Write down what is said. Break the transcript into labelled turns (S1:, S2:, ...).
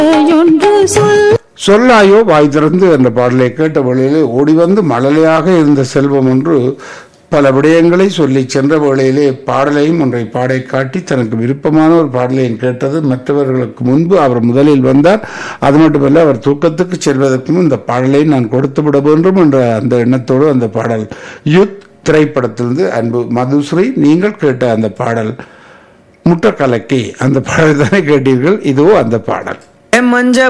S1: ஒன்று சொல்
S2: சொல்லாயோ வாய் திறந்து என்ற பாடலை கேட்ட வேளையிலே ஓடி வந்து மழலையாக இருந்த செல்வம் ஒன்று பல விடயங்களை சொல்லி சென்ற வேளையிலே பாடலையும் ஒன்றை பாடை காட்டி தனக்கு விருப்பமான ஒரு பாடலையும் கேட்டது மற்றவர்களுக்கு முன்பு அவர் முதலில் வந்தார் அது மட்டுமல்ல அவர் தூக்கத்துக்கு செல்வதற்கும் இந்த பாடலை நான் கொடுத்து விட வேண்டும் என்ற அந்த எண்ணத்தோடு அந்த பாடல் யுத் திரைப்படத்திலிருந்து அன்பு மதுஸ்ரீ நீங்கள் கேட்ட அந்த பாடல் முட்டை கலக்கி அந்த பாடல் தானே கேட்டீர்கள் இதுவோ அந்த பாடல்
S3: மஞ்ச